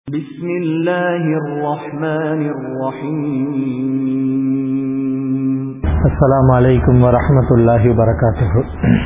بسم الله الرحمن الرحيم السلام عليكم ورحمة الله وبركاته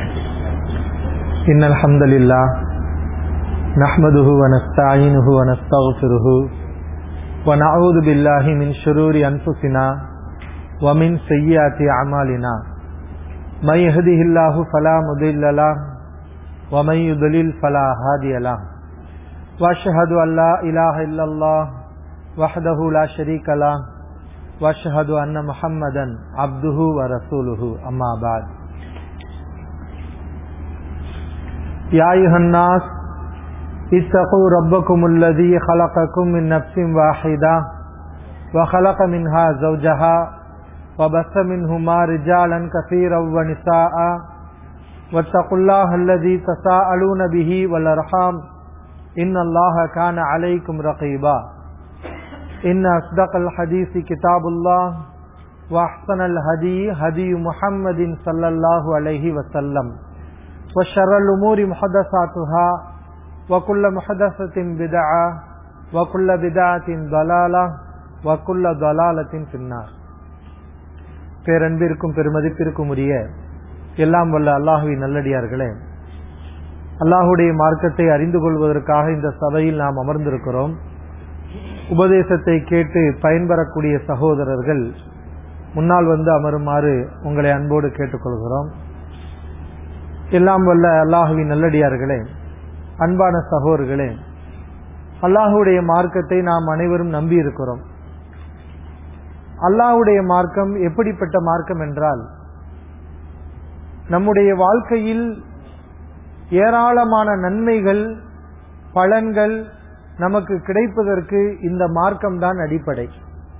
إن الحمد لله نحمده ونستعينه ونستغفره ونعوذ بالله من شرور أنفسنا ومن سيئات أعمالنا من يهده الله فلا مضل له ومن يضلل فلا هادي له واشهد ان لا اله الا الله وحده لا شريك له واشهد ان محمدا عبده ورسوله اما بعد يا ايها الناس اتقوا ربكم الذي خلقكم من نفس واحده وخلق منها زوجها وبث منهما رجالا كثيرا ونساء واتقوا الله الذي تساءلون به والارحام إن الله كان عليكم رقيبا إن أصدق الحديث كتاب الله وأحسن الهدي هدي محمد صلى الله عليه وسلم وشر الأمور محدثاتها وكل محدثة بدعة وكل بدعة ضلالة وكل ضلالة في النار பேரன்பிற்கும் பெருமதிப்பிற்கும் உரிய எல்லாம் வல்ல அல்லாஹுவின் நல்லடியார்களே அல்லாஹுடைய மார்க்கத்தை அறிந்து கொள்வதற்காக இந்த சபையில் நாம் அமர்ந்திருக்கிறோம் உபதேசத்தை கேட்டு பயன்பெறக்கூடிய சகோதரர்கள் முன்னால் வந்து அமருமாறு உங்களை அன்போடு கேட்டுக்கொள்கிறோம் எல்லாம் வல்ல அல்லாஹுவின் நல்லடியார்களே அன்பான சகோதரர்களே அல்லாஹுடைய மார்க்கத்தை நாம் அனைவரும் நம்பி இருக்கிறோம் அல்லாஹுடைய மார்க்கம் எப்படிப்பட்ட மார்க்கம் என்றால் நம்முடைய வாழ்க்கையில் ஏராளமான நன்மைகள் பலன்கள் நமக்கு கிடைப்பதற்கு இந்த மார்க்கம்தான் அடிப்படை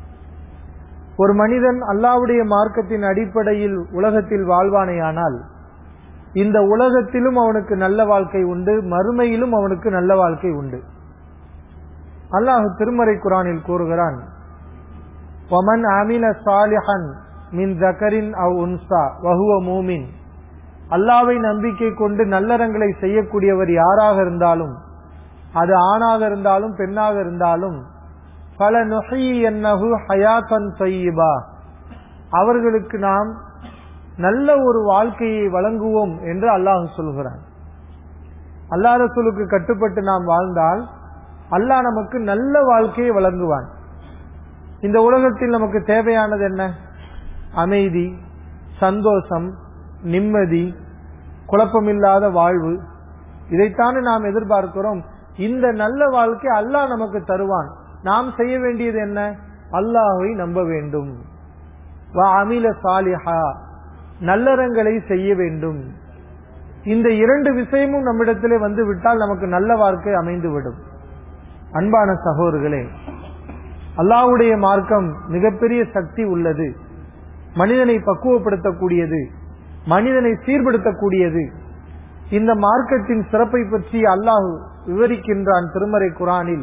ஒரு மனிதன் அல்லாவுடைய மார்க்கத்தின் அடிப்படையில் உலகத்தில் வாழ்வானேயானால் இந்த உலகத்திலும் அவனுக்கு நல்ல வாழ்க்கை உண்டு மறுமையிலும் அவனுக்கு நல்ல வாழ்க்கை உண்டு அல்லாஹ் திருமறை குரானில் கூறுகிறான் ஒமன் அமில சாலிஹன் மின் ஜக்கரின் அவ் உன்சா வஹுவ மூமின் அல்லாவை நம்பிக்கை கொண்டு நல்லறங்களை செய்யக்கூடியவர் யாராக இருந்தாலும் அது ஆணாக இருந்தாலும் பெண்ணாக இருந்தாலும் பல நொகை என்னகு ஹயாத்தன் தொய்யிபா அவர்களுக்கு நாம் நல்ல ஒரு வாழ்க்கையை வழங்குவோம் என்று அல்லாஹ் சொல்கிறான் அல்லா ரசூலுக்கு கட்டுப்பட்டு நாம் வாழ்ந்தால் அல்லாஹ் நமக்கு நல்ல வாழ்க்கையை வழங்குவான் இந்த உலகத்தில் நமக்கு தேவையானது என்ன அமைதி சந்தோஷம் நிம்மதி குழப்பமில்லாத வாழ்வு இதைத்தானே நாம் எதிர்பார்க்கிறோம் இந்த நல்ல வாழ்க்கை அல்லாஹ் நமக்கு தருவான் நாம் செய்ய வேண்டியது என்ன அல்லாஹை நம்ப வேண்டும் அமில சாலிஹா நல்லறங்களை செய்ய வேண்டும் இந்த இரண்டு விஷயமும் நம்மிடத்திலே வந்து விட்டால் நமக்கு நல்ல வாழ்க்கை அமைந்து விடும் அன்பான சகோதரர்களே அல்லாஹுடைய மார்க்கம் மிகப்பெரிய சக்தி உள்ளது மனிதனை பக்குவப்படுத்தக்கூடியது மனிதனை சீர்படுத்தக்கூடியது இந்த மார்க்கத்தின் சிறப்பை பற்றி அல்லாஹ் விவரிக்கின்றான் திருமறை குரானில்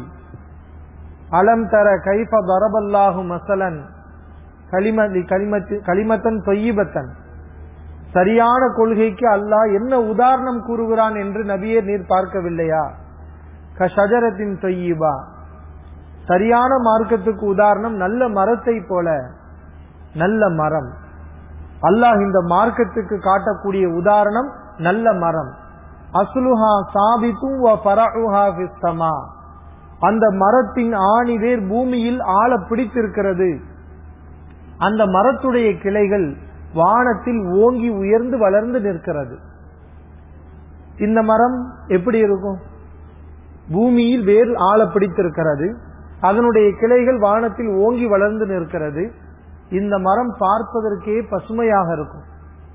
அலம் தர கைஃப பரபல்லாஹு மசலன் களிமத்தன் தொய்யிபத்தன் சரியான கொள்கைக்கு அல்லாஹ் என்ன உதாரணம் கூறுகிறான் என்று நபியே நீர் பார்க்கவில்லையா கஷஜரத்தின் தொய்யிபா சரியான மார்க்கத்துக்கு உதாரணம் நல்ல மரத்தை போல நல்ல மரம் அல்லாஹ் இந்த மார்க்கத்துக்கு காட்டக்கூடிய உதாரணம் நல்ல மரம் அசுலுஹா சாபித்தும் அந்த மரத்தின் ஆணிவேர் பூமியில் ஆழ பிடித்திருக்கிறது அந்த மரத்துடைய கிளைகள் வானத்தில் ஓங்கி உயர்ந்து வளர்ந்து நிற்கிறது இந்த மரம் எப்படி இருக்கும் பூமியில் வேர் ஆழ பிடித்திருக்கிறது அதனுடைய கிளைகள் வானத்தில் ஓங்கி வளர்ந்து நிற்கிறது இந்த மரம் பார்ப்பதற்கே பசுமையாக இருக்கும்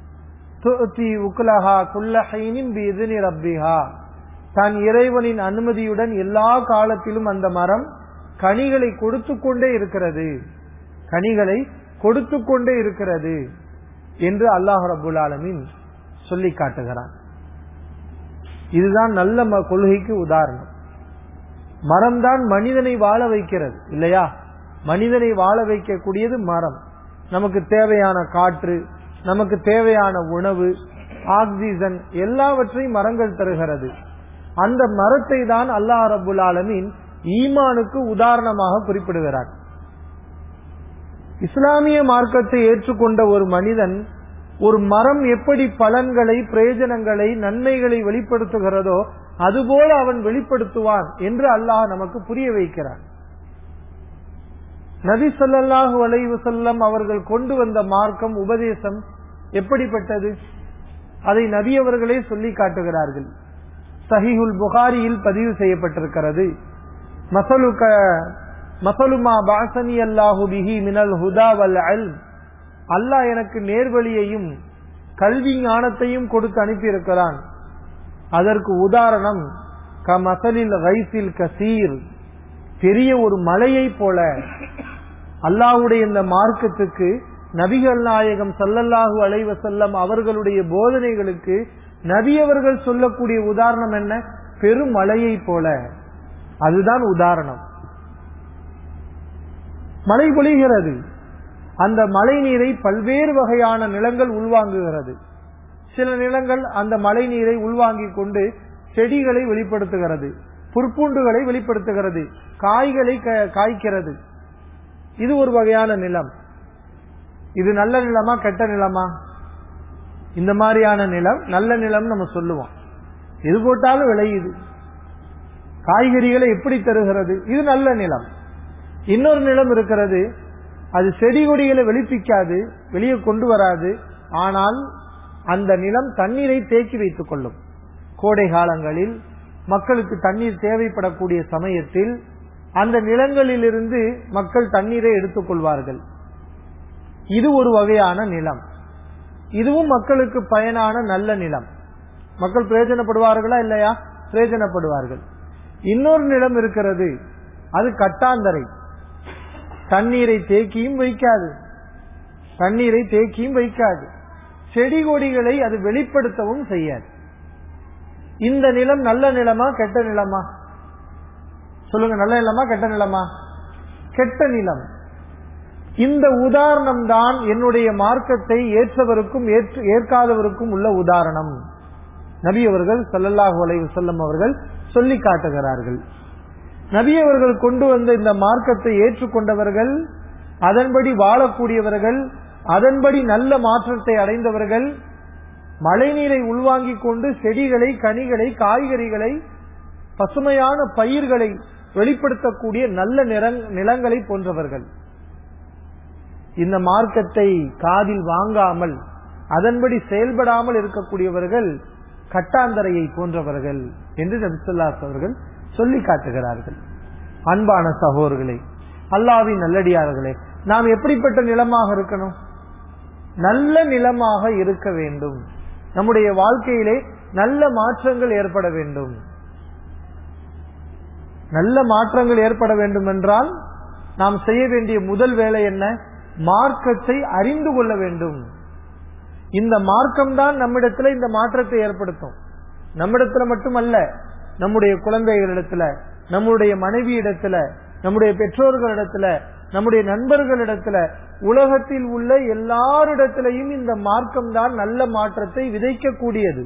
தன் இறைவனின் அனுமதியுடன் எல்லா காலத்திலும் அந்த மரம் கனிகளை கொடுத்து கொண்டே இருக்கிறது கனிகளை கொடுத்து கொண்டே இருக்கிறது என்று அல்லாஹ் ரபுல் ஆலமின் சொல்லி காட்டுகிறான் இதுதான் நல்ல கொள்கைக்கு உதாரணம் மரம்தான் மனிதனை வாழ வைக்கிறது இல்லையா மனிதனை வாழ வைக்கக்கூடியது மரம் நமக்கு தேவையான காற்று நமக்கு தேவையான உணவு ஆக்சிஜன் எல்லாவற்றையும் மரங்கள் தருகிறது அந்த மரத்தை தான் அல்லாஹ் ரபுல் ஆலமீன் ஈமானுக்கு உதாரணமாக குறிப்பிடுகிறார் இஸ்லாமிய மார்க்கத்தை ஏற்றுக்கொண்ட ஒரு மனிதன் ஒரு மரம் எப்படி பலன்களை பிரயோஜனங்களை நன்மைகளை வெளிப்படுத்துகிறதோ அதுபோல அவன் வெளிப்படுத்துவான் என்று அல்லாஹ் நமக்கு புரிய வைக்கிறான் நபி ஸல்லல்லாஹு அலைஹி வஸல்லம் அவர்கள் கொண்டு வந்த மார்க்கம் உபதேசம் எப்படிப்பட்டது அதை நபி அவர்களே சொல்லி காட்டுகிறார்கள் சஹீஹுல் புகாரியில் பதிவு செய்யப்பட்டிருக்கிறது மசலுக மசலுமா பாசனி அல்லாஹு பிஹி மினல் ஹுதா வல் அல்ம் அல்லாஹ் எனக்கு நேர்வழியையும் கல்வி ஞானத்தையும் கொடுத்து அனுப்பியிருக்கிறான் அதற்கு உதாரணம் கமசலில் கைசில் கசீர் பெரிய ஒரு மலையை போல அல்லாஹ்வுடைய இந்த மார்க்கத்துக்கு நபிகள் நாயகம் சல்லல்லாஹு அலைவ செல்லம் அவர்களுடைய போதனைகளுக்கு நபி அவர்கள் சொல்லக்கூடிய உதாரணம் என்ன பெரும் மலையை போல அதுதான் உதாரணம் மழை பொழிகிறது அந்த மழை நீரை பல்வேறு வகையான நிலங்கள் உள்வாங்குகிறது சில நிலங்கள் அந்த மழை நீரை உள்வாங்கிக் கொண்டு செடிகளை வெளிப்படுத்துகிறது புற்பூண்டுகளை வெளிப்படுத்துகிறது காய்களை காய்க்கிறது இது ஒரு வகையான நிலம் இது நல்ல நிலமா கெட்ட நிலமா இந்த மாதிரியான நிலம் நல்ல நிலம் நம்ம சொல்லுவோம் எது போட்டாலும் விளையுது காய்கறிகளை எப்படி தருகிறது இது நல்ல நிலம் இன்னொரு நிலம் இருக்கிறது அது செடி கொடிகளை வெளிப்பிக்காது வெளியே கொண்டு வராது ஆனால் அந்த நிலம் தண்ணீரை தேக்கி வைத்துக் கொள்ளும் கோடை காலங்களில் மக்களுக்கு தண்ணீர் தேவைப்படக்கூடிய சமயத்தில் அந்த நிலங்களிலிருந்து மக்கள் தண்ணீரை எடுத்துக் கொள்வார்கள் இது ஒரு வகையான நிலம் இதுவும் மக்களுக்கு பயனான நல்ல நிலம் மக்கள் பிரயோஜனப்படுவார்களா இல்லையா பிரயோஜனப்படுவார்கள் இன்னொரு நிலம் இருக்கிறது அது கட்டாந்தரை தண்ணீரை தேக்கியும் வைக்காது தண்ணீரை தேக்கியும் வைக்காது செடி கொடிகளை அது வெளிப்படுத்தவும் செய்யாது இந்த நிலம் நல்ல நிலமா கெட்ட நிலமா சொல்லுங்க நல்ல நிலமா கெட்ட நிலமா கெட்ட நிலம் இந்த உதாரணம் தான் என்னுடைய மார்க்கத்தை ஏற்றவருக்கும் ஏற்காதவருக்கும் உள்ள உதாரணம் நபி அவர்கள் சல்லல்லாஹு அலைஹி வஸல்லம் அவர்கள் சொல்லி காட்டுகிறார்கள் நபி அவர்கள் கொண்டு வந்த இந்த மார்க்கத்தை ஏற்றுக்கொண்டவர்கள் அதன்படி வாழக்கூடியவர்கள் அதன்படி நல்ல மாற்றத்தை அடைந்தவர்கள் மழைநீரை உள்வாங்கிக் கொண்டு செடிகளை கனிகளை காய்கறிகளை பசுமையான பயிர்களை வெளிப்படுத்தக்கூடிய நல்ல நிலங்களை போன்றவர்கள் இந்த மார்க்கத்தை காதில் வாங்காமல் அதன்படி செயல்படாமல் இருக்கக்கூடியவர்கள் கட்டாந்தரையை போன்றவர்கள் என்று நபிசுல்லாஸ் அவர்கள் சொல்லி காட்டுகிறார்கள் அன்பான சகோதரர்களே அல்லாவின் நல்லடியார்களே நாம் எப்படிப்பட்ட நிலமாக இருக்கணும் நல்ல நிலமாக இருக்க வேண்டும் நம்முடைய வாழ்க்கையிலே நல்ல மாற்றங்கள் ஏற்பட வேண்டும் நல்ல மாற்றங்கள் ஏற்பட வேண்டும் என்றால் நாம் செய்ய வேண்டிய முதல் வேலை என்ன மார்க்கத்தை அறிந்து கொள்ள வேண்டும் இந்த மார்க்கம் தான் நம்மிடத்துல இந்த மாற்றத்தை ஏற்படுத்தும் நம்மிடத்துல மட்டுமல்ல நம்முடைய குழந்தைகளிடத்துல நம்முடைய மனைவி இடத்துல நம்முடைய பெற்றோர்களிடத்துல நம்முடைய நண்பர்களிடத்துல உலகத்தில் உள்ள எல்லாரிடத்திலையும் இந்த மார்க்கம் தான் நல்ல மாற்றத்தை விதைக்கக்கூடியது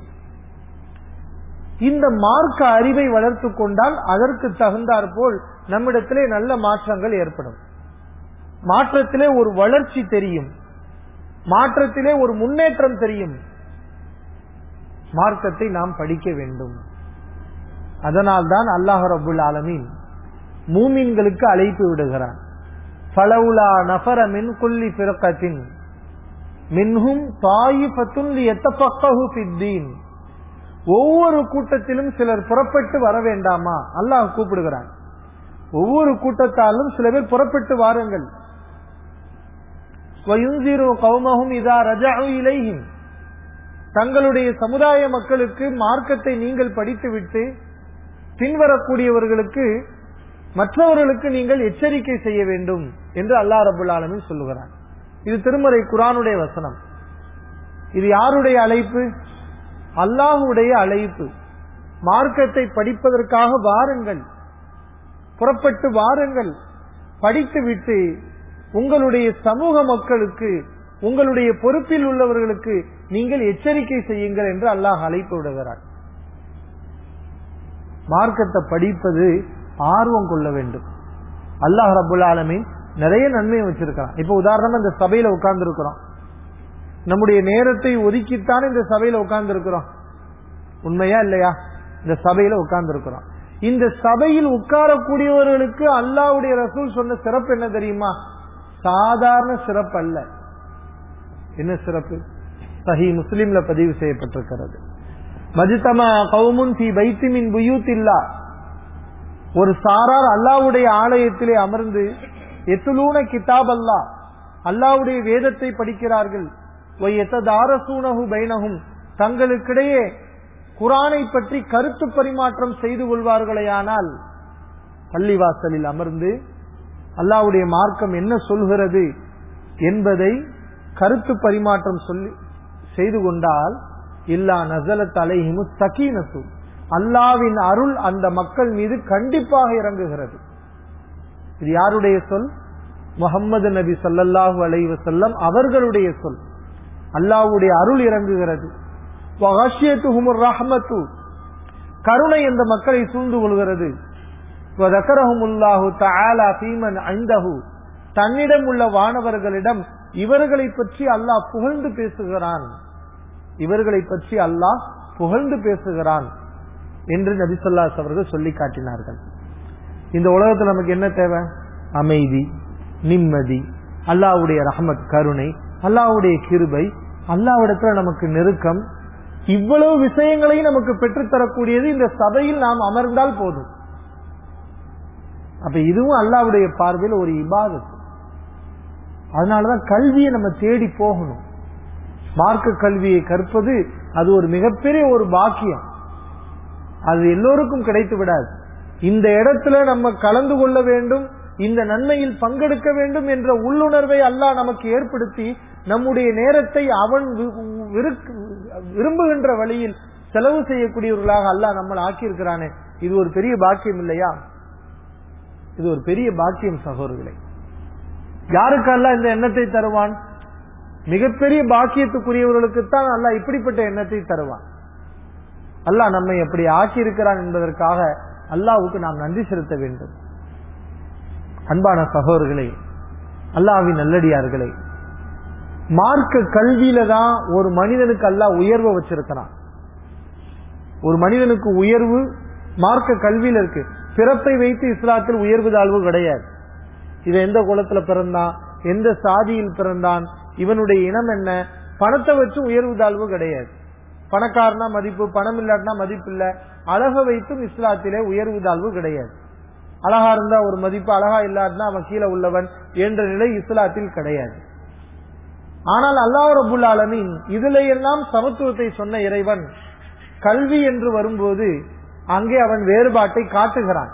இந்த மார்க்க அறிவை வளர்த்து கொண்டால் அதற்கு தகுந்தாற் போல் நம்மிடத்திலே நல்ல மாற்றங்கள் ஏற்படும் மாற்றத்திலே ஒரு வளர்ச்சி தெரியும் மாற்றத்திலே ஒரு முன்னேற்றம் தெரியும் மார்க்கத்தை நாம் படிக்க வேண்டும் அதனால்தான் அல்லாஹ் ரபுல் ஆலமீன் மூமின்களுக்கு அழைப்பு விடுகிறான் ஃபலவுலா நஃபர மின் குல்லி பிறக்கத்தின் மின்ஹும் தாயிஃபத்துன் லியத்தஃபக்கஹு ஃபித்தீன் ஒவ்வொரு கூட்டத்திலும் சிலர் புறப்பட்டு வர வேண்டாமா அல்லாஹ் கூப்பிடுகிறான் ஒவ்வொரு கூட்டத்தாலும் சில பேர் புறப்பட்டு வாருங்கள் வயுந்திரு கௌமஹும் இதா ரஜஅு இலைஹிம் தங்களுடைய சமுதாய மக்களுக்கு மார்க்கத்தை நீங்கள் படித்துவிட்டு பின்வரக்கூடியவர்களுக்கு மற்றவர்களுக்கு நீங்கள் எச்சரிக்கை செய்ய வேண்டும் என்று அல்லா ரபுல் ஆலமின் சொல்லுகிறார் இது திருமறை குரானுடைய வசனம் இது யாருடைய அழைப்பு அல்லாஹுடைய அழைப்பு மார்க்கத்தை படிப்பதற்காக வாருங்கள் புறப்பட்டு வாருங்கள் படித்துவிட்டு உங்களுடைய சமூக மக்களுக்கு உங்களுடைய பொறுப்பில் உள்ளவர்களுக்கு நீங்கள் எச்சரிக்கை செய்யுங்கள் என்று அல்லாஹ் அழைப்பு விடுகிறார் மார்க்கத்தை படிப்பது ஆர்வம் கொள்ள வேண்டும் அல்லாஹ் ரபுல் ஆலமீன் நிறைய நன்மையை வச்சிருக்கிறான் இப்ப உதாரணமா இந்த சபையில உட்கார்ந்து இருக்கிறோம் நம்முடைய நேரத்தை ஒதுக்கித்தான் இந்த சபையில உட்கார்ந்து இருக்கிறோம் உண்மையா இல்லையா இந்த சபையில உட்கார்ந்து இருக்கிறோம் இந்த சபையில் உட்காரக்கூடியவர்களுக்கு அல்லாவுடைய ரசூல் சொன்ன சிறப்பு என்ன தெரியுமா சாதாரண சிறப்பு அல்ல என்ன சிறப்பு சஹி முஸ்லிம்ல பதிவு செய்யப்பட்டிருக்கிறது மஜிதமா கவுமுன் தி பைத்திமின் புயூத்தில்லா ஒரு சாரார் அல்லாவுடைய ஆலயத்திலே அமர்ந்து எத்துலூன கிதாப் அல்லா அல்லாவுடைய வேதத்தை படிக்கிறார்கள் தாரசூனகு பைனகும் தங்களுக்கிடையே குரானை பற்றி கருத்து பரிமாற்றம் செய்து கொள்வார்களேயானால் பள்ளிவாசலில் அமர்ந்து அல்லாவுடைய மார்க்கம் என்ன சொல்கிறது என்பதை கருத்து பரிமாற்றம் சொல்லி செய்து கொண்டால் இல்லா நசலத் அலைஹிமு சகீனசு அல்லாவின் அருள் அந்த மக்கள் மீது கண்டிப்பாக இறங்குகிறது இது யாருடைய சொல் முகம்மது நபி சல்லல்லாஹு அலைஹி வஸல்லம் அவர்களுடைய சொல் அல்லாஹ்வுடைய அருள் இறங்குகிறது வகஷியத்துஹுமுர் ரஹ்மத்து கருணை அந்த மக்களை சூழ்ந்து கொள்கிறது வதக்கரஹுமுல்லாஹு தஆலா ஃபீமன் ஐந்தஹு தன்னிடம் உள்ள வானவர்களிடம் இவர்களை பற்றி அல்லாஹ் புகழ்ந்து பேசுகிறான் இவர்களை பற்றி அல்லாஹ் புகழ்ந்து பேசுகிறான் என்று நபிசல்லாஸ் அவர்கள் சொல்லி காட்டினார்கள் இந்த உலகத்தில் நமக்கு என்ன தேவை அமைதி நிம்மதி அல்லாவுடைய ரஹமத் கருணை அல்லாவுடைய கிருபை அல்லாவிடத்துல நமக்கு நெருக்கம் இவ்வளவு விஷயங்களையும் நமக்கு பெற்றுத்தரக்கூடியது இந்த சபையில் நாம் அமர்ந்தால் போதும் அப்ப இதுவும் அல்லாவுடைய பார்வையில் ஒரு இபாதத்து அதனாலதான் கல்வியை நம்ம தேடி போகணும் மார்க்க கல்வியை கற்பது அது ஒரு மிகப்பெரிய ஒரு பாக்கியம் அது எல்லோருக்கும் கிடைத்து விடாது இந்த இடத்துல நம்ம கலந்து கொள்ள வேண்டும் இந்த நன்மையில் பங்கெடுக்க வேண்டும் என்ற உள்ளுணர்வை அல்லாஹ் நமக்கு ஏற்படுத்தி நம்முடைய நேரத்தை அவன் விரும்புகின்ற வழியில் செலவு செய்யக்கூடியவர்களாக அல்லாஹ் நம்மளை ஆக்கியிருக்கிறானே இது ஒரு பெரிய பாக்கியம் இல்லையா இது ஒரு பெரிய பாக்கியம் சகோதரர்களே யாருக்கெல்லாம் இந்த எண்ணத்தை தருவான் மிகப்பெரிய பாக்கியத்துக்குரியவர்களுக்குத்தான் அல்லாஹ் இப்படிப்பட்ட எண்ணத்தை தருவான் அல்லாஹ் நம்மை எப்படி ஆக்கி இருக்கிறான் என்பதற்காக அல்லாவுக்கு நாம் நன்றி செலுத்த வேண்டும் அன்பான சகோதரர்களே அல்லாவின் நல்லடியார்களே மார்க்க கல்வியில தான் ஒரு மனிதனுக்கு அல்லாஹ் உயர்வை வச்சிருக்கிறான் ஒரு மனிதனுக்கு உயர்வு மார்க்க கல்வியில இருக்கு பிறப்பை வைத்து இஸ்லாத்தில் உயர்வு தாழ்வு கிடையாது இது எந்த குலத்துல பிறந்தான் எந்த சாதியில் பிறந்தான் இவனுடைய இனம் என்ன பணத்தை வச்சு உயர்வு தாழ்வு கிடையாது பணக்காரனா மதிப்பு பணம் இல்லாட்டினா மதிப்பு இல்ல அழக வைத்தும் இஸ்லாத்திலே உயர்வு தாழ்வு கிடையாது அழகா இருந்தா ஒரு மதிப்பு அழகா இல்லாட்டினா அவன் கீழே உள்ளவன் என்ற நிலை இஸ்லாத்தில் கிடையாது ஆனால் அல்லாஹ் ரபுல் ஆலமின் இதுல எல்லாம் சமத்துவத்தை சொன்ன இறைவன் கல்வி என்று வரும்போது அங்கே அவன் வேறுபாட்டை காட்டுகிறான்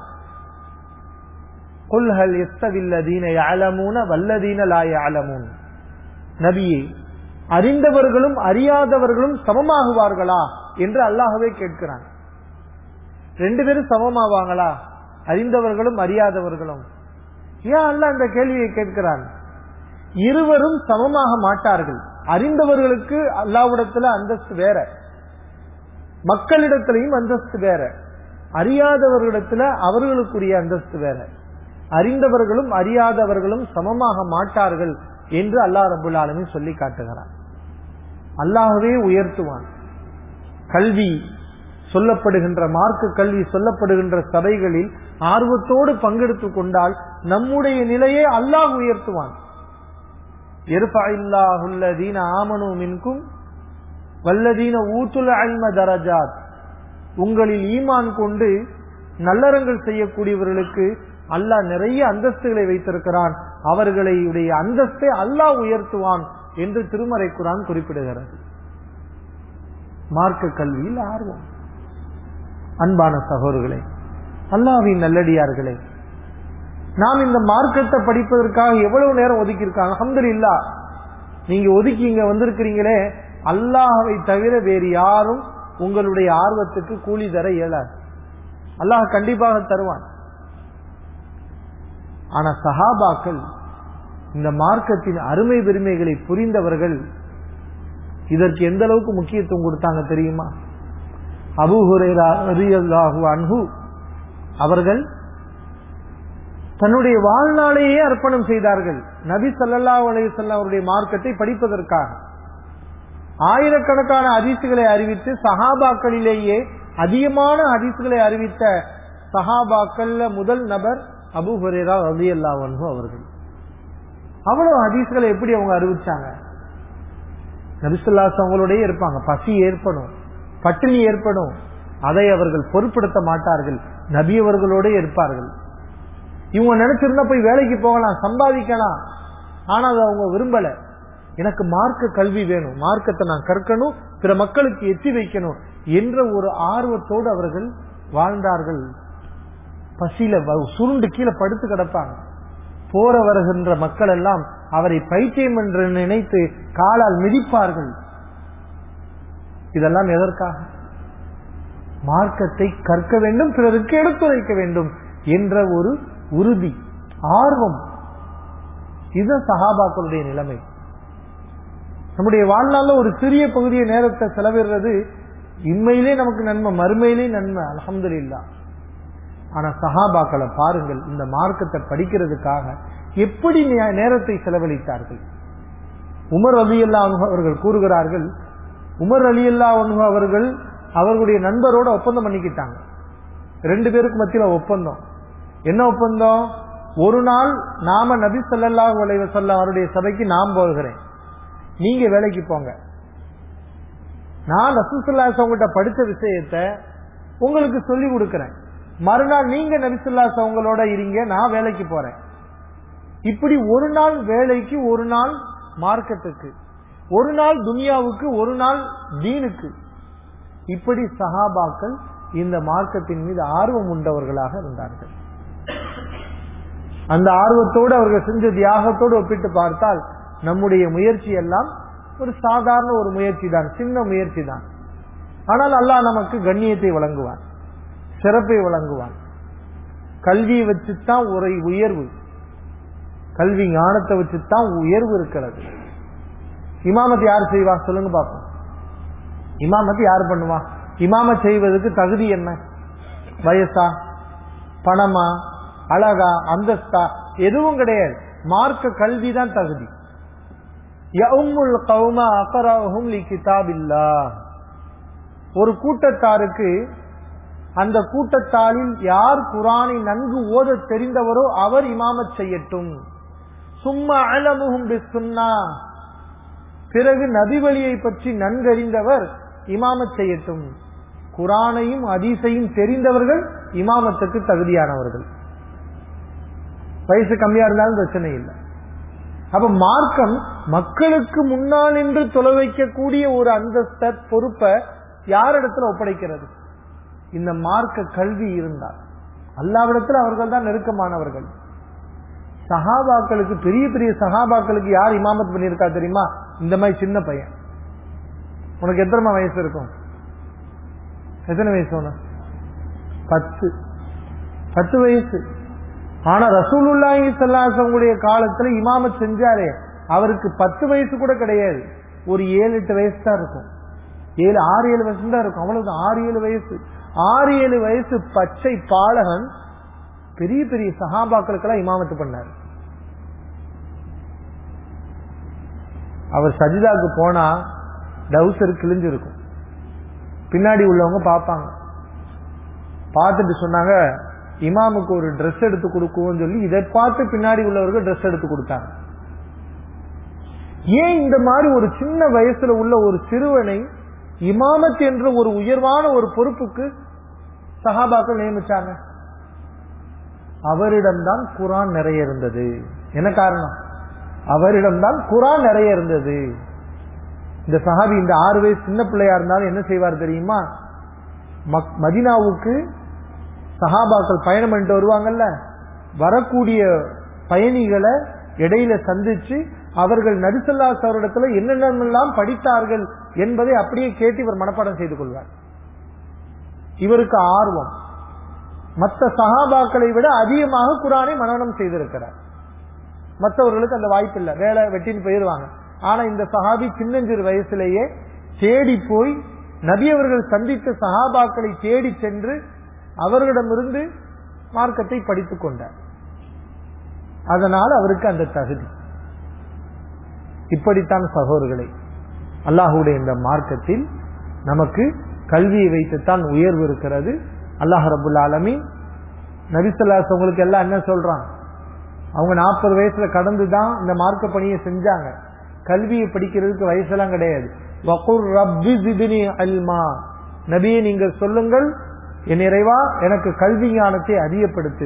கொல்ஹல் எஸ்தவில்லதீன யாலமூன வல்லதீன லா யாலமூன் நபியே அறிந்தவர்களும் அறியாதவர்களும் சமமாகுவார்களா என்று அல்லாஹவே கேட்கிறான் ரெண்டு பேரும் சமமாவாங்களா அறிந்தவர்களும் அறியாதவர்களும் ஏன் அல்லாஹ் இந்த கேள்வியை கேட்கிறான் இருவரும் சமமாக மாட்டார்கள் அறிந்தவர்களுக்கு அல்லாவிடத்துல அந்தஸ்து வேற மக்களிடத்திலையும் அந்தஸ்து வேற அறியாதவர்களிடத்துல அவர்களுக்குரிய அந்தஸ்து வேற அறிந்தவர்களும் அறியாதவர்களும் சமமாக மாட்டார்கள் என்று அல்லாஹ் ரபுல் ஆலமின் சொல்லி காட்டுகிறான் அல்லாஹவே உயர்த்துவான் கல்வி சொல்லப்படுகின்ற மார்க்க கல்வி சொல்லப்படுகின்ற சபைகளில் ஆர்வத்தோடு பங்கெடுத்துக் கொண்டால் நம்முடைய நிலையை அல்லாஹ் உயர்த்துவான் எருபாயில்லாஹுல்லதீன ஆமனு மின்கும் வல்லதீன ஊத்துல் அல்ம தரஜாத் உங்களில் ஈமான் கொண்டு நல்லறங்கள் செய்யக்கூடியவர்களுக்கு அல்லாஹ் நிறைய அந்தஸ்துகளை வைத்திருக்கிறான் அவர்களுடைய அந்தஸ்தை அல்லாஹ் உயர்த்துவான் என்று திருமறை குரான் குறிப்பிடுகிறது மார்க்க கல்வியில் ஆர்வம் அன்பான சகோதரர்களே அல்லாவின் நல்லடியார்களே நாம் இந்த மார்க்கத்தை படிப்பதற்காக எவ்வளவு நேரம் ஒதுக்கி இருக்காங்க அஹமது இல்லா நீங்க ஒதுக்கி இங்க வந்திருக்கிறீங்களே அல்லாஹவை தவிர வேறு யாரும் உங்களுடைய ஆர்வத்துக்கு கூலி தர இயலாது அல்லாஹ் கண்டிப்பாக தருவான் ஆனா சஹாபாக்கள் இந்த மார்க்கத்தின் அருமை பெருமைகளை புரிந்தவர்கள் இதற்கு எந்த அளவுக்கு முக்கியத்துவம் கொடுத்தாங்க தெரியுமா அபு ஹுரேரா அன்ஹு அவர்கள் தன்னுடைய வாழ்நாளையே அர்ப்பணம் செய்தார்கள் நபி ஸல்லல்லாஹு அலைஹி வஸல்லம் அவருடைய மார்க்கத்தை படிப்பதற்காக ஆயிரக்கணக்கான ஹதீசுகளை அறிவித்து சஹாபாக்களிலேயே அதிகமான ஹதீசுகளை அறிவித்த சஹாபாக்கள்ல முதல் நபர் அபு ஹுரேரா ரலியல்லாஹு அன்ஹு அவர்கள் அவ்வளவு ஹதீஸ்களை எப்படி அவங்க அறிவிச்சாங்க நபிசுல்லாஸ் அவங்களோடய இருப்பாங்க பசி ஏற்படும் பட்டினி ஏற்படும் அதை அவர்கள் பொருட்படுத்த மாட்டார்கள் நபி அவர்களோட இருப்பார்கள் இவங்க நினைச்சிருந்தா போய் வேலைக்கு போகலாம் சம்பாதிக்கலாம் ஆனா அதை அவங்க விரும்பல எனக்கு மார்க்க கல்வி வேணும் மார்க்கத்தை நான் கற்கணும் பிற மக்களுக்கு எத்தி வைக்கணும் என்ற ஒரு ஆர்வத்தோடு அவர்கள் வாழ்ந்தார்கள் பசியில வ- சுருண்டு கீழே படுத்து கிடப்பாங்க போற வருகின்ற மக்கள் எல்லாம் அவரை பைத்தியம் என்று நினைத்து காலால் மிதிப்பார்கள் இதெல்லாம் எதற்காக மார்க்கத்தை கற்க வேண்டும் பிறருக்கு எடுத்துரைக்க வேண்டும் என்ற ஒரு உறுதி ஆர்வம் இதுதான் சஹாபாக்களுடைய நிலைமை நம்முடைய வாழ்நாள்ல ஒரு சிறிய பகுதிய நேரத்தை செலவிடுறது இன்மையிலே நமக்கு நன்மை மறுமையிலே நன்மை அல்ஹம்துலில்லாஹ் ஆனா சஹாபாக்களை பாருங்கள் இந்த மார்க்கத்தை படிக்கிறதுக்காக எப்படி நே- நேரத்தை செலவழித்தார்கள் உமர் அலி அல்லா அவர்கள் கூறுகிறார்கள் உமர் அலி அல்லா அவர்கள் அவர்களுடைய நண்பரோட ஒப்பந்தம் பண்ணிக்கிட்டாங்க ரெண்டு பேருக்கு மத்தியில ஒப்பந்தம் என்ன ஒப்பந்தம் ஒரு நாள் நாம நபி ஸல்லல்லாஹு அலைஹி வஸல்லம் அவருடைய சபைக்கு நான் போகிறேன் நீங்க வேலைக்கு போங்க நான் ரசூலுல்லாஹி அவங்ககிட்ட படிச்ச விஷயத்தை உங்களுக்கு சொல்லி கொடுக்கிறேன் மறுநாள் நீங்க நபிசுல்லாஸ் அவங்களோட இருங்க நான் வேலைக்கு போறேன் இப்படி ஒரு நாள் வேலைக்கு ஒரு நாள் மார்க்கெட்டுக்கு ஒரு நாள் துனியாவுக்கு ஒரு நாள் தீனுக்கு இப்படி சஹாபாக்கள் இந்த மார்க்கத்தின் மீது ஆர்வம் உண்டவர்களாக இருந்தார்கள் அந்த ஆர்வத்தோடு அவர்கள் செஞ்ச தியாகத்தோடு ஒப்பிட்டு பார்த்தால் நம்முடைய முயற்சி எல்லாம் ஒரு சாதாரண ஒரு முயற்சி தான் சின்ன முயற்சி தான் ஆனால் அல்லாஹ் நமக்கு கண்ணியத்தை வழங்குவான் சிறப்பை வழங்குவான் கல்வியை வச்சுதான் ஒரு உயர்வு கல்வி ஞானத்தை வச்சுதான் உயர்வு இருக்கிறது இமாமத் யார் செய்வா சொல்லுங்க பாப்போம் இமாமத் யார் பண்ணுவா இமாம செய்வதற்கு தகுதி என்ன வயசா பணமா அழகா அந்தஸ்தா எதுவும் கிடையாது மார்க்க கல்வி தான் தகுதி யஉம்முல் கௌம அக்ரஹும் லிகிதாபில்லாஹ் ஒரு கூட்டத்தாருக்கு அந்த கூட்டத்தாரில் யார் குரானை நன்கு ஓத தெரிந்தவரோ அவர் இமாமத் செய்யட்டும் சும்மா அலமுகும் பிசுன்னா பிறகு நபிவழியை பற்றி நன்கறிந்தவர் இமாமத் செய்யட்டும் குரானையும் அதீசையும் தெரிந்தவர்கள் இமாமத்துக்கு தகுதியானவர்கள் வயசு கம்மியா இருந்தாலும் பிரச்சனை இல்லை அப்ப மார்க்கம் மக்களுக்கு முன்னால் நின்று தொலை வைக்கக்கூடிய ஒரு அந்தஸ்த பொறுப்பை யாரிடத்துல ஒப்படைக்கிறது இந்த மார்க்க கல்வி இருந்தால் அல்லாவிடத்தில் அவர்கள் தான் நெருக்கமானவர்கள் சஹாபாக்களுக்கு பெரிய பெரிய சஹாபாக்களுக்கு யார் இமாமத் பண்ணியிருக்கா தெரியுமா இந்த மாதிரி சின்ன பையன் உனக்கு எத்தனை வயசு இருக்கும் எத்தனை வயசு உனக்கு பத்து பத்து வயசு ஆனா ரசூலுல்லாஹி ஸல்லல்லாஹு காலத்துல இமாமத் செஞ்சாரே அவருக்கு பத்து வயசு கூட கிடையாது ஒரு ஏழு எட்டு வயசு தான் இருக்கும் ஏழு ஆறு ஏழு வயசு தான் இருக்கும் அவ்வளவுதான் ஆறு ஏழு வயசு ஆறு ஏழு வயசு பச்சை பாலகன் பெரிய பெரிய சஹாபாக்களுக்கெல்லாம் இமாமத்து பண்ணார் அவர் சஜிதாக்கு போனா டவுசர் கிழிஞ்சிருக்கும் பின்னாடி உள்ளவங்க பார்ப்பாங்க பார்த்துட்டு சொன்னாங்க இமாமுக்கு ஒரு Dress எடுத்து கொடுக்குவோம் சொல்லி இதை பார்த்து பின்னாடி உள்ளவர்கள் Dress எடுத்து கொடுத்தாங்க ஏன் இந்த மாதிரி ஒரு சின்ன வயசுல உள்ள ஒரு சிறுவனை இமாமத் என்ற ஒரு உயர்வான ஒரு பொறுப்புக்கு சஹாபாக்கள் நியமிச்சாங்க அவரிடம்தான் குரான் நிறைய இருந்தது என்ன காரணம் அவரிடம்தான் குரான் நிறைய இருந்தது இந்த சஹாபி இந்த ஆறு வயசு சின்ன பிள்ளையா இருந்தாலும் என்ன செய்வார் தெரியுமா மக்- மதீனாவுக்கு சஹாபாக்கள் பயணம் பண்ணிட்டு வருவாங்கல்ல வரக்கூடிய பயணிகளை இடையில சந்திச்சு அவர்கள் நரிசல்லாஸ் அவரிடத்துல என்னென்னலாம் படித்தார்கள் என்பதை அப்படியே கேட்டு இவர் மனப்பாடம் செய்து கொள்வார் இவருக்கு ஆர்வம் மற்ற சஹாபாக்களை விட அதிகமாக குரானை மனனம் செய்திருக்கிறார் மற்றவர்களுக்கு அந்த வாய்ப்பு இல்லை வேலை வெட்டின்னு போயிருவாங்க ஆனா இந்த சஹாபி சின்னஞ்சிறு வயசுலேயே தேடி போய் நபி அவர்கள் சந்தித்த சஹாபாக்களை தேடி சென்று அவர்களிடமிருந்து மார்க்கத்தை படித்துக் கொண்டார் அதனால் அவருக்கு அந்த தகுதி இப்படித்தான் சகோதரர்களை அல்லாஹுடைய இந்த மார்க்கத்தில் நமக்கு கல்வியை வைத்துத்தான் உயர்வு இருக்கிறது அல்லாஹ் ரபுல் ஆலமி நபிசல்லாஸ் உங்களுக்கு எல்லாம் என்ன சொல்றான் அவங்க நாற்பது வயசுல கடந்து தான் இந்த மார்க்க பணியை செஞ்சாங்க கல்வியை படிக்கிறதுக்கு வயசெல்லாம் கிடையாது வகுர் ரப்பி ஜிதினி அல்மா நபியை நீங்கள் சொல்லுங்கள் என் இறைவா எனக்கு கல்வி ஞானத்தை அதிகப்படுத்து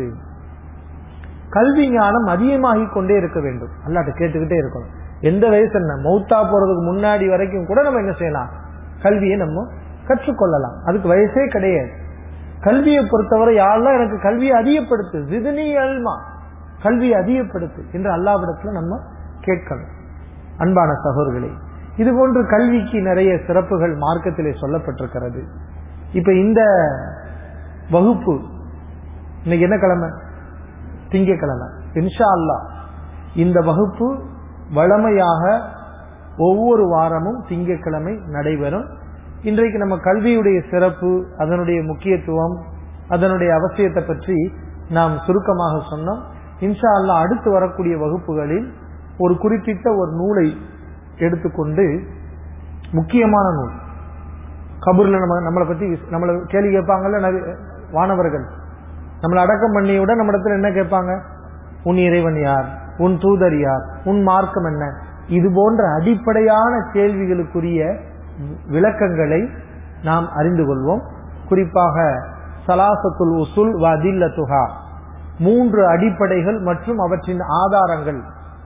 கல்வி ஞானம் அதிகமாகிக் கொண்டே இருக்க வேண்டும் அல்லாட்ட கேட்டுக்கிட்டே இருக்கணும் எந்த வயசு என்ன மௌத்தா போறதுக்கு முன்னாடி வரைக்கும் கூட நம்ம என்ன செய்யலாம் கல்வியை நம்ம கற்றுக்கொள்ளலாம் அதுக்கு வயசே கிடையாது கல்வியை பொறுத்தவரை யாரெல்லாம் எனக்கு கல்வியை அதிகப்படுத்து ஜிதினி அல்மா கல்வியை அதிகப்படுத்து என்று அல்லாவிடத்துல நம்ம கேட்கணும் அன்பான சகோதரர்களே இது போன்று கல்விக்கு நிறைய சிறப்புகள் மார்க்கத்திலே சொல்லப்பட்டிருக்கிறது இப்ப இந்த வகுப்பு இன்னைக்கு என்ன கிழமை திங்கக்கிழமை இன்ஷா அல்லா இந்த வகுப்பு வளமையாக ஒவ்வொரு வாரமும் திங்கக்கிழமை நடைபெறும் இன்றைக்கு நம்ம கல்வியுடைய சிறப்பு அதனுடைய முக்கியத்துவம் அதனுடைய அவசியத்தை பற்றி நாம் சுருக்கமாக சொன்னோம் இன்ஷா அல்லா அடுத்து வரக்கூடிய வகுப்புகளில் ஒரு குறிப்பிட்ட ஒரு நூலை எடுத்துக்கொண்டு முக்கியமான நூல் கபூர்ல நம்ம நம்மளை பத்தி நம்மளை கேள்வி கேட்பாங்கல்ல வானவர்கள் நம்மளை அடக்கம் பண்ணிய நம்ம இடத்துல என்ன கேட்பாங்க உன் இறைவன் யார் உன் தூதர் யார் உன் மார்க்கம் என்ன இது போன்ற அடிப்படையான கேள்விகளுக்குரிய விளக்கங்களை நாம் அறிந்து கொள்வோம் குறிப்பாக சலாசத்துல் உசுல் வதில்ல துஹா மூன்று அடிப்படைகள் மற்றும் அவற்றின் ஆதாரங்கள்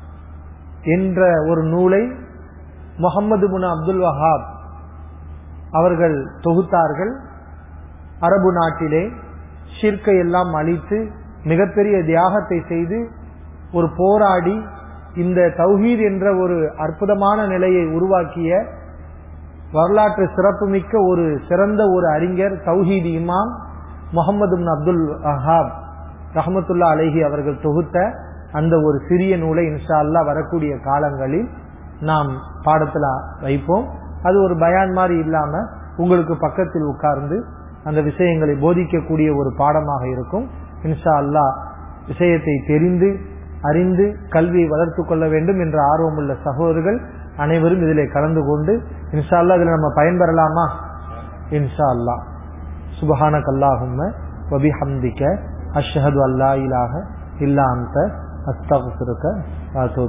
என்ற ஒரு நூலை முகமது முனா அப்துல் வஹாப் அவர்கள் தொகுத்தார்கள் அரபு நாட்டிலே ஷிர்கை எல்லாம் அழித்து மிகப்பெரிய தியாகத்தை செய்து ஒரு போராடி இந்த தௌஹீத் என்ற ஒரு அற்புதமான நிலையை உருவாக்கிய வரலாற்று சிறப்புமிக்க ஒரு சிறந்த ஒரு அறிஞர் தௌஹீத் இமாம் முகமது அப்துல் வஹாப் ரஹமத்துல்லா அலஹி அவர்கள் தொகுத்த அந்த ஒரு சிறிய நூலை இன்ஷா அல்லா வரக்கூடிய காலங்களில் நாம் பாடத்துல வைப்போம் அது ஒரு பயான் மாதிரி இல்லாம உங்களுக்கு பக்கத்தில் உட்கார்ந்து அந்த விஷயங்களை போதிக்கக்கூடிய ஒரு பாடமாக இருக்கும் இன்ஷா அல்லா விஷயத்தை தெரிந்து அறிந்து கல்வியை வளர்த்து கொள்ள வேண்டும் என்ற ஆர்வமுள்ள சகோதரர்கள் அனைவரும் இதிலே கலந்து கொண்டு இன்ஷா அல்லா இதுல நம்ம பயன்பெறலாமா இன்ஷா அல்லா சுபஹான கல்லாகும் வபி ஹம்திக்க அஷ்ஹது அல்லா இலாக இல்லா அந்த அஸ்தகுருக்க